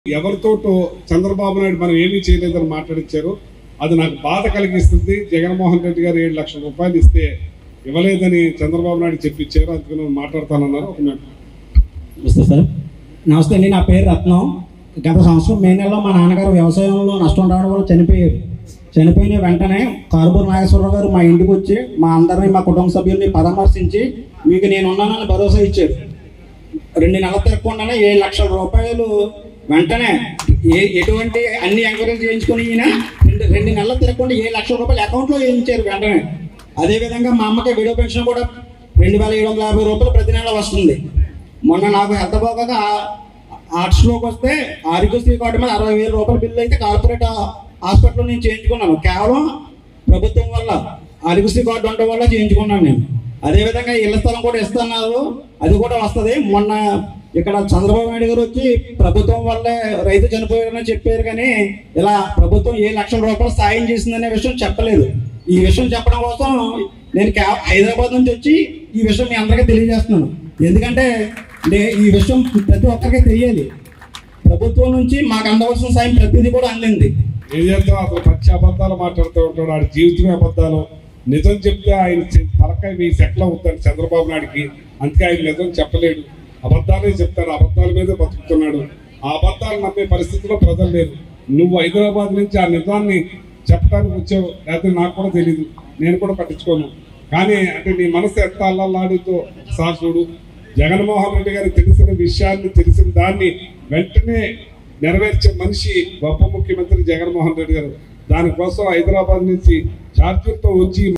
ఎవరితోటో చంద్రబాబు నాయుడు మనం ఏమీ చేయలేదని మాట్లాడించారు అది నాకు బాధ కలిగిస్తుంది జగన్మోహన్ రెడ్డి గారు ఏడు లక్షల రూపాయలు ఇస్తే ఇవ్వలేదని చంద్రబాబు నాయుడు చెప్పించారు అందుకని మాట్లాడతానన్నారు ఒక నిమిషం. నమస్తే సార్ నమస్తే అండి నా పేరు రత్నం గత సంవత్సరం మే నెలలో మా నాన్నగారు వ్యవసాయంలో నష్టం రావడం వల్ల చనిపోయారు చనిపోయిన వెంటనే కారుబూరు నాగేశ్వరరావు గారు మా ఇంటికి వచ్చి మా అందరినీ మా కుటుంబ సభ్యుల్ని పరామర్శించి మీకు నేను ఉన్నానని భరోసా ఇచ్చారు రెండు నెలల తిరగకుండానే ఏడు లక్షల రూపాయలు వెంటనే ఏ ఎటువంటి అన్ని ఎంక్వైరీలు చేయించుకుని ఈయన రెండు రెండు నెలలు తిరగకుండా ఏడు లక్షల రూపాయలు అకౌంట్లో వేయించారు వెంటనే అదేవిధంగా మా అమ్మకి విడో పెన్షన్ కూడా రెండు వేల ఏడు వందల యాభై రూపాయలు ప్రతి నెల వస్తుంది మొన్న నాకు హెల్త్ బాగా ఆర్ట్స్లోకి వస్తే ఆరోగ్యశ్రీ కార్డు మీద అరవై వేల రూపాయల బిల్లు అయితే కార్పొరేట్ హాస్పిటల్లో నేను చేయించుకున్నాను కేవలం ప్రభుత్వం వల్ల ఆరోగ్యశ్రీ కార్డు ఉండడం వల్ల చేయించుకున్నాను నేను అదేవిధంగా ఇళ్ల స్థలం కూడా ఇస్తున్నారు అది కూడా వస్తుంది మొన్న ఇక్కడ చంద్రబాబు నాయుడు గారు వచ్చి ప్రభుత్వం వల్లే రైతు చనిపోయారని చెప్పారు కానీ ఇలా ప్రభుత్వం ఏ లక్షల రూపాయలు సాయం చేసిందనే విషయం చెప్పలేదు ఈ విషయం చెప్పడం కోసం నేను కే హైదరాబాద్ నుంచి వచ్చి ఈ విషయం మీ అందరికీ తెలియజేస్తున్నాను ఎందుకంటే నే- ఈ విషయం ప్రతి ఒక్కరికి తెలియాలి ప్రభుత్వం నుంచి మాకు అందవలసిన సాయం ప్రతిదీ కూడా అందింది ఏం చేద్దాం అతను పచ్చి అబద్ధాలు మాట్లాడుతూ ఉంటాడు ఆడి జీవితమే అబద్ధాలు నిజం చెప్తే ఆయన చె- తలకాయ మీ సెటిల్ అవుతాడు చంద్రబాబు నాయుడికి అందుకే ఆయన నిజం చెప్పలేడు అబద్ధాలే చెప్తాడు అబద్ధాల మీదే బతుకుతున్నాడు ఆ అబద్ధాలు నమ్మే పరిస్థితిలో ప్రజలు లేరు నువ్వు హైదరాబాద్ నుంచి ఆ నిజాన్ని చెప్పడానికి వచ్చావు లేకపోతే నాకు కూడా తెలియదు నేను కూడా పట్టించుకోను కానీ అంటే నీ మనసు ఎంత అల్లల్లాడితో సార్ చూడు జగన్మోహన్ రెడ్డి గారికి తెలిసిన విషయాన్ని తెలిసిన దాన్ని వెంటనే నెరవేర్చే మనిషి గొప్ప ముఖ్యమంత్రి జగన్మోహన్ రెడ్డి గారు దానికోసం హైదరాబాద్ నుంచి ఛార్జీలతో వచ్చి